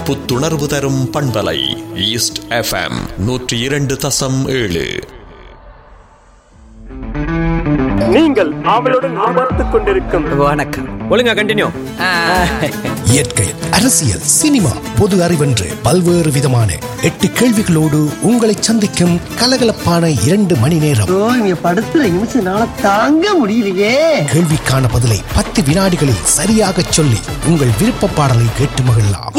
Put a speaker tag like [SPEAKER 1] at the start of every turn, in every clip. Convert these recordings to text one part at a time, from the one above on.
[SPEAKER 1] புத்துணர்வு தரும் பண்பலை ஈஸ்ட் எஃப்எம் நூற்றி இரண்டு தசம் ஏழு
[SPEAKER 2] நீங்கள் ஆவலுடன் எதிர்பார்த்துக் கொண்டிருக்கும்
[SPEAKER 3] வணக்கம்
[SPEAKER 4] ஒழுங்கா கண்டினியூ
[SPEAKER 5] இயற்கை அரசியல் சினிமா பொது அறிவென்று பல்வேறு விதமான எட்டு கேள்விகளோடு உங்களை சந்திக்கும் கலகலப்பான இரண்டு மணி நேரம்
[SPEAKER 6] ஐயோ, இங்க படுத்துற நிமிஷம்னால தாங்க முடியலையே
[SPEAKER 5] கேள்விக்கான பதிலை பத்து வினாடிகளில் சரியாக சொல்லி உங்கள் விருப்ப பாடலை கேட்டு மகிழலாம்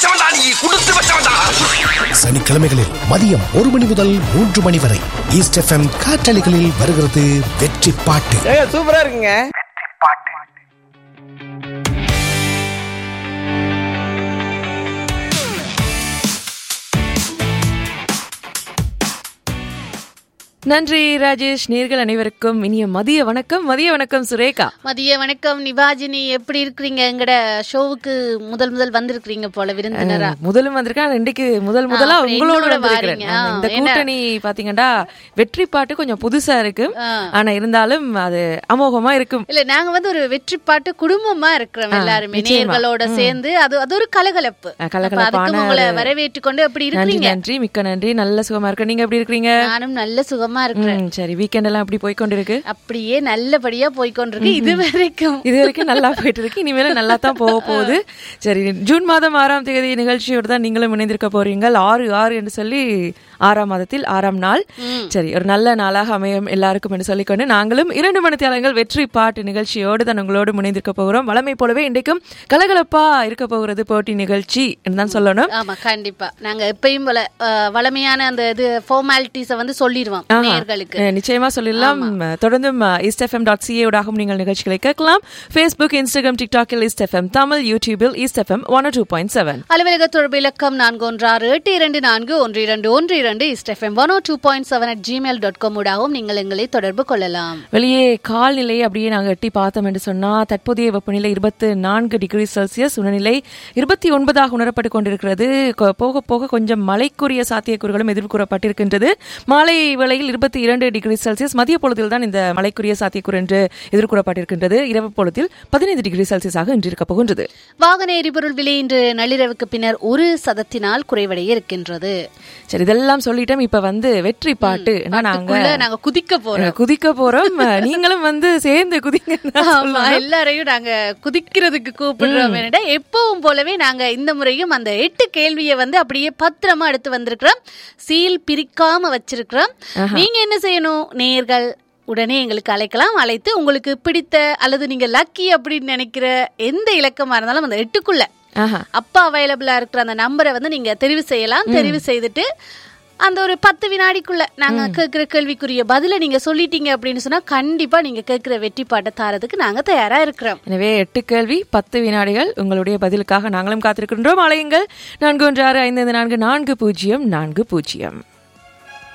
[SPEAKER 5] சனிக்கிழமைகளில் மதியம் ஒரு மணி முதல் மூன்று மணி வரை ஈஸ்ட் எஃப்எம் காற்றலைகளில் வருகிறது வெற்றி பாட்டு
[SPEAKER 3] சூப்பரா இருக்குங்க
[SPEAKER 7] நன்றி ராஜேஷ் நேர்கள் அனைவருக்கும் இனிய மதிய வணக்கம் மதிய வணக்கம் சுரேகா
[SPEAKER 8] மதிய வணக்கம் நிவாஜினி எப்படி இருக்கிறீங்க எங்கட ஷோவுக்கு முதல் முதல் வந்திருக்கிறீங்க போல விருந்தினரா
[SPEAKER 7] முதலும் வந்திருக்கேன் இன்றைக்கு முதல் முதலா
[SPEAKER 8] அப்புறம்
[SPEAKER 7] உங்களோட
[SPEAKER 8] என்னோட
[SPEAKER 7] வந்திருக்கிறேன்
[SPEAKER 8] வாரீங்க.
[SPEAKER 7] ஆமா, இந்த
[SPEAKER 8] ஆ, என்ன?
[SPEAKER 7] கூட்டணி பாத்தீங்கன்னா வெற்றி பாட்டு கொஞ்சம் புதுசா இருக்கு
[SPEAKER 8] ஆ.
[SPEAKER 7] ஆனா இருந்தாலும் அது அமோகமா இருக்கும்
[SPEAKER 8] இல்ல நாங்க வந்து ஒரு வெற்றி பாட்டு குடும்பமா இருக்கிறோம்
[SPEAKER 7] ஆ,
[SPEAKER 8] எல்லாருமே
[SPEAKER 7] நிச்சயமா.
[SPEAKER 8] நேர்களோட சேர்ந்து அது அது ஒரு கலகலப்பு
[SPEAKER 7] ஆ, கலகலப்பான
[SPEAKER 8] அப்ப அதுக்கும் உங்களை
[SPEAKER 7] ஒரு-
[SPEAKER 8] வரவேற்று கொண்டு எப்படி
[SPEAKER 7] நன்றி
[SPEAKER 8] இருக்கிறீங்க
[SPEAKER 7] நன்றி மிக்க நன்றி நல்ல சுகமா இருக்கு நீங்க எப்படி இருக்கீங்க
[SPEAKER 8] நானும் நல்ல சுகமா இருக்கிறேன்
[SPEAKER 7] ம், சரி வீக்கெண்ட் எல்லாம் எப்படி போய் கொண்டிருக்கு
[SPEAKER 8] அப்படியே நல்லபடியா போய்க்கொண்டிருக்கு இது வரைக்கும்
[SPEAKER 7] இது வரைக்கும் நல்லா போயிட்டு இருக்கு இனிமேல நல்லா தான் போக போகுது சரி ஜூன் மாதம் ஆறாம் தேதி நிகழ்ச்சியோடு தான் நீங்களும் இணைந்திருக்க போறீங்க ஆறு ஆறு என்று சொல்லி ஆறாம் மாதத்தில் ஆறாம் நாள் சரி ஒரு நல்ல நாளாக அமையும் எல்லாருக்கும் என்று சொல்லிக்கொண்டு நாங்களும் இரண்டு மணி தேலங்கள் வெற்றி பாட்டு நிகழ்ச்சியோடு தான் உங்களோடு முனைந்திருக்க போகிறோம் வளமை போலவே இன்றைக்கும் கலகலப்பா இருக்க போகிறது போட்டி நிகழ்ச்சி என்று தான் சொல்லணும்
[SPEAKER 8] ஆமா கண்டிப்பா நாங்க எப்பயும் போல அஹ், வளமையான அந்த இது ஃபார்மாலிட்டிஸ வந்து சொல்லிடுவோம்
[SPEAKER 7] ஆஹா.
[SPEAKER 8] நேர்களுக்கு
[SPEAKER 7] அஹ் நிச்சயமா சொல்லலாம் தொடர்ந்தும் ஈஸ்ட் எஃப்எம் டாட் சிஏ ஊடாகவும் நீங்கள் நிகழ்ச்சிகளை கேட்கலாம் ஃபேஸ்புக் இன்ஸ்டாகிராம் டிக்டாக்கில் ஈஸ்ட் எஃப்எம் தமிழ் யூடியூபில் East FM one two point seven
[SPEAKER 8] அலுவலக தொடர்பு இலக்கம் நான்கு ஒன்று ஆறு எட்டு இரண்டு நான்கு ஒன்று இரண்டு ஒன்று இரண்டு East FM one two point seven at Gmail dot com ஊடாகவும் நீங்கள் எங்களை தொடர்பு கொள்ளலாம்
[SPEAKER 7] வெளியே கால்நிலை அப்படியே நாங்கள் எட்டி பார்த்தோம் என்று சொன்னால் தற்போதைய வெப்பநிலை இருபத்து நான்கு டிகிரி செல்சியஸ் உணநிலை இருபத்தி ஒன்பதாக உணரப்பட்டு கொண்டிருக்கிறது கொ- போக போக கொஞ்சம் மழைக்குரிய சாத்தியக்கூறுகளும் எதிர்கூறப்பட்டிருக்கின்றது மாலை வேளையில் இருபத்தி இரண்டு டிகிரி செல்சியஸ் மதிய பொழுதில் தான் இந்த மழைக்குரிய சாத்தியக்கூறு என்று எதிர்கூறப்பட்டிருக்கின்றது இரவு பொழுதில் பதினைந்து டிகிரி செல்சியஸாக இன்று இருக்கப் போகின்றது
[SPEAKER 8] வாகன எரிபொருள் விலை இன்று நள்ளிரவுக்கு பின்னர் ஒரு சதத்தினால் குறைவடைய இருக்கின்றது
[SPEAKER 7] சரி இதெல்லாம் சொல்லிட்டோம் இப்ப வந்து வெற்றி பாட்டு ஏன்னா நாங்க
[SPEAKER 8] பாட்டுக்குள்ள நாங்க குதிக்க போறோம்
[SPEAKER 7] குதிக்க போறோம் நீங்களும் வந்து சேர்ந்து குதிங்க
[SPEAKER 8] ஆமா எல்லாரையும் நாங்க குதிக்கிறதுக்கு கூப்பிடுறோம் என்னடா எப்பவும் போலவே நாங்க இந்த முறையும் அந்த எட்டு கேள்வியை வந்து அப்படியே பத்திரமா எடுத்து வந்திருக்கிறோம் சீல் பிரிக்காம வச்சிருக்கிறோம் நீங்க என்ன செய்யணும் நேர்கள் உடனே எங்களுக்கு அழைக்கலாம் அழைத்து உங்களுக்கு பிடித்த அல்லது நீங்க லக்கி அப்படின்னு நினைக்கிற எந்த இலக்கமா இருந்தாலும் அந்த எட்டுக்குள்ள
[SPEAKER 7] ஆஹா
[SPEAKER 8] அப்பா அவைலபிளா இருக்கிற அந்த நம்பரை வந்து நீங்க தெரிவு செய்யலாம் தெரிவு செய்துட்டு அந்த ஒரு பத்து வினாடிக்குள்ள நாங்க கேட்கிற கேள்விக்குரிய பதில நீங்க சொல்லிட்டீங்க அப்படின்னு சொன்னா கண்டிப்பா நீங்க கேட்கிற வெற்றி பாட்டை தாரதுக்கு நாங்க தயாரா இருக்கிறோம்
[SPEAKER 7] எனவே எட்டு கேள்வி பத்து வினாடிகள் உங்களுடைய பதிலுக்காக நாங்களும் காத்திருக்கின்றோம் அலையுங்கள் நான்கு ஒன்று ஆறு ஐந்து ஐந்து நான்கு நான்கு பூஜ்ஜியம் நான்கு பூஜ்ஜியம்